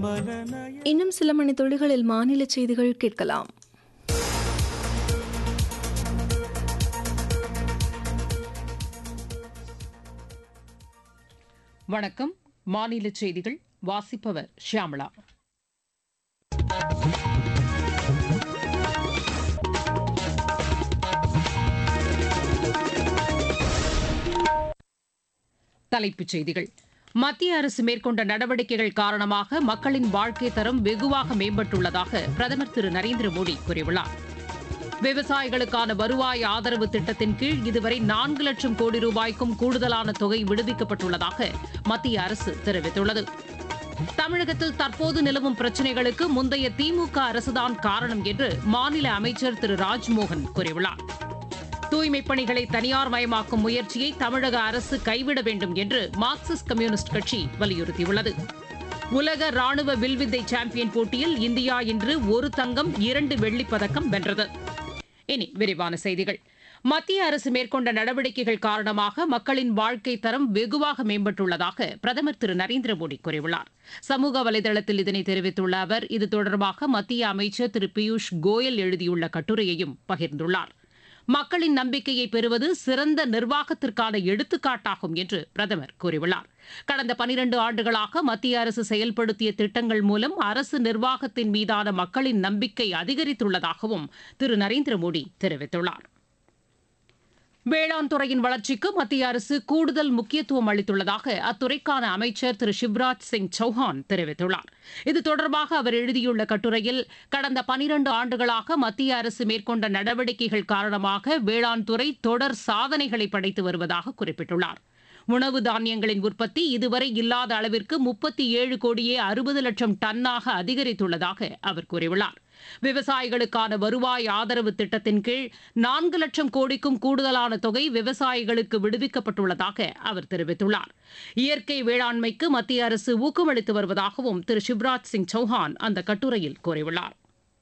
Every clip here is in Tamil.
இன்னும் சில மணி துளிகளில் மாநில செய்திகள் கேட்கலாம் வணக்கம் மாநில செய்திகள் வாசிப்பவர் ஷியாமளா தலைப்புச் செய்திகள் மத்திய அரசு மேற்கொண்ட நடவடிக்கைகள் காரணமாக மக்களின் வாழ்க்கை தரம் வெகுவாக மேம்பட்டுள்ளதாக பிரதமர் திரு நரேந்திர மோடி கூறியுள்ளார் விவசாயிகளுக்கான வருவாய் ஆதரவு திட்டத்தின் கீழ் இதுவரை நான்கு லட்சம் கோடி ரூபாய்க்கும் கூடுதலான தொகை விடுவிக்கப்பட்டுள்ளதாக மத்திய அரசு தெரிவித்துள்ளது தமிழகத்தில் தற்போது நிலவும் பிரச்சினைகளுக்கு முந்தைய திமுக அரசுதான் காரணம் என்று மாநில அமைச்சர் திரு ராஜ்மோகன் கூறியுள்ளார் தூய்மைப் பணிகளை தனியார் மயமாக்கும் முயற்சியை தமிழக அரசு கைவிட வேண்டும் என்று மார்க்சிஸ்ட் கம்யூனிஸ்ட் கட்சி வலியுறுத்தியுள்ளது உலக ராணுவ வில்வித்தை சாம்பியன் போட்டியில் இந்தியா இன்று ஒரு தங்கம் இரண்டு வெள்ளிப் பதக்கம் வென்றது இனி விரிவான செய்திகள் மத்திய அரசு மேற்கொண்ட நடவடிக்கைகள் காரணமாக மக்களின் வாழ்க்கை தரம் வெகுவாக மேம்பட்டுள்ளதாக பிரதமர் திரு நரேந்திர மோடி கூறியுள்ளார் சமூக வலைதளத்தில் இதனை தெரிவித்துள்ள அவர் இது தொடர்பாக மத்திய அமைச்சர் திரு பியூஷ் கோயல் எழுதியுள்ள கட்டுரையையும் பகிர்ந்துள்ளார் மக்களின் நம்பிக்கையை பெறுவது சிறந்த நிர்வாகத்திற்கான எடுத்துக்காட்டாகும் என்று பிரதமர் கூறியுள்ளார் கடந்த பனிரண்டு ஆண்டுகளாக மத்திய அரசு செயல்படுத்திய திட்டங்கள் மூலம் அரசு நிர்வாகத்தின் மீதான மக்களின் நம்பிக்கை அதிகரித்துள்ளதாகவும் திரு நரேந்திர மோடி தெரிவித்துள்ளார் வேளாண் துறையின் வளர்ச்சிக்கு மத்திய அரசு கூடுதல் முக்கியத்துவம் அளித்துள்ளதாக அத்துறைக்கான அமைச்சர் திரு சிவராஜ் சிங் சௌஹான் தெரிவித்துள்ளார் இது தொடர்பாக அவர் எழுதியுள்ள கட்டுரையில் கடந்த பனிரண்டு ஆண்டுகளாக மத்திய அரசு மேற்கொண்ட நடவடிக்கைகள் காரணமாக வேளாண் துறை தொடர் சாதனைகளை படைத்து வருவதாக குறிப்பிட்டுள்ளார் உணவு தானியங்களின் உற்பத்தி இதுவரை இல்லாத அளவிற்கு முப்பத்தி ஏழு கோடியே அறுபது லட்சம் டன்னாக அதிகரித்துள்ளதாக அவர் கூறியுள்ளார் விவசாயிகளுக்கான வருவாய் ஆதரவு திட்டத்தின் கீழ் நான்கு லட்சம் கோடிக்கும் கூடுதலான தொகை விவசாயிகளுக்கு விடுவிக்கப்பட்டுள்ளதாக அவர் தெரிவித்துள்ளார் இயற்கை வேளாண்மைக்கு மத்திய அரசு ஊக்கமளித்து வருவதாகவும் திரு சிவராஜ் சிங் சௌஹான் அந்த கட்டுரையில் கூறியுள்ளார்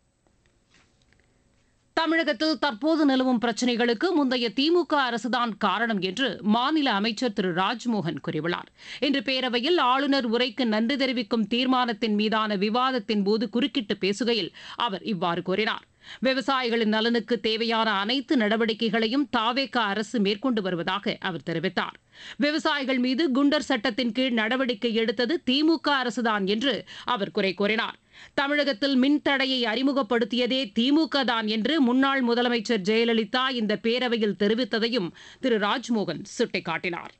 தமிழகத்தில் தற்போது நிலவும் பிரச்சினைகளுக்கு முந்தைய திமுக அரசுதான் காரணம் என்று மாநில அமைச்சர் திரு ராஜ்மோகன் கூறியுள்ளார் இன்று பேரவையில் ஆளுநர் உரைக்கு நன்றி தெரிவிக்கும் தீர்மானத்தின் மீதான விவாதத்தின் போது குறுக்கிட்டு பேசுகையில் அவர் இவ்வாறு கூறினார் விவசாயிகளின் நலனுக்கு தேவையான அனைத்து நடவடிக்கைகளையும் தாவேக அரசு மேற்கொண்டு வருவதாக அவர் தெரிவித்தார் விவசாயிகள் மீது குண்டர் சட்டத்தின் கீழ் நடவடிக்கை எடுத்தது திமுக அரசுதான் என்று அவர் குறை கூறினார் தமிழகத்தில் மின்தடையை அறிமுகப்படுத்தியதே திமுக தான் என்று முன்னாள் முதலமைச்சர் ஜெயலலிதா இந்த பேரவையில் தெரிவித்ததையும் திரு ராஜ்மோகன் சுட்டிக்காட்டினார்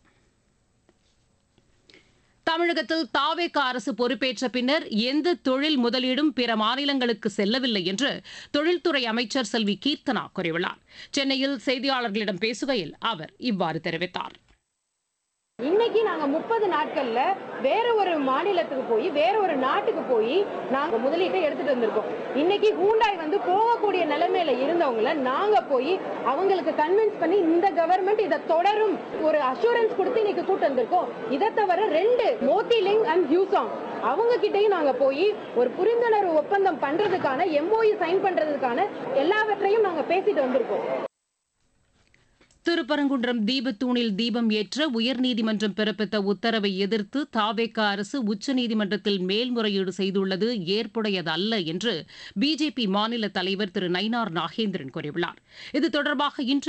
தமிழகத்தில் தாவேக அரசு பொறுப்பேற்ற பின்னர் எந்த தொழில் முதலீடும் பிற மாநிலங்களுக்கு செல்லவில்லை என்று தொழில்துறை அமைச்சர் செல்வி கீர்த்தனா கூறியுள்ளார் சென்னையில் செய்தியாளர்களிடம் பேசுகையில் அவர் இவ்வாறு தெரிவித்தார் இன்னைக்கு நாங்க முப்பது நாட்கள்ல வேற ஒரு மாநிலத்துக்கு போய் வேற ஒரு நாட்டுக்கு போய் நாங்க முதலீட்டை எடுத்துட்டு வந்திருக்கோம் இன்னைக்கு ஹூண்டாய் வந்து போகக்கூடிய நிலைமையில இருந்தவங்கள நாங்க போய் அவங்களுக்கு கன்வின்ஸ் பண்ணி இந்த கவர்மெண்ட் இதை தொடரும் ஒரு அஷூரன்ஸ் கொடுத்து இன்னைக்கு கூட்டு வந்திருக்கோம் இதை தவிர ரெண்டு மோத்திலிங் அண்ட் ஹியூசாங் அவங்க கிட்டயும் நாங்க போய் ஒரு புரிந்துணர்வு ஒப்பந்தம் பண்றதுக்கான எம்ஓயு சைன் பண்றதுக்கான எல்லாவற்றையும் நாங்க பேசிட்டு வந்திருக்கோம் திருப்பரங்குன்றம் தீபத்தூணில் தீபம் ஏற்ற உயர்நீதிமன்றம் பிறப்பித்த உத்தரவை எதிர்த்து தாவேக அரசு உச்சநீதிமன்றத்தில் மேல்முறையீடு செய்துள்ளது ஏற்புடையதல்ல என்று பிஜேபி மாநில தலைவர் திரு நயினார் நாகேந்திரன் கூறியுள்ளார் இது தொடர்பாக இன்று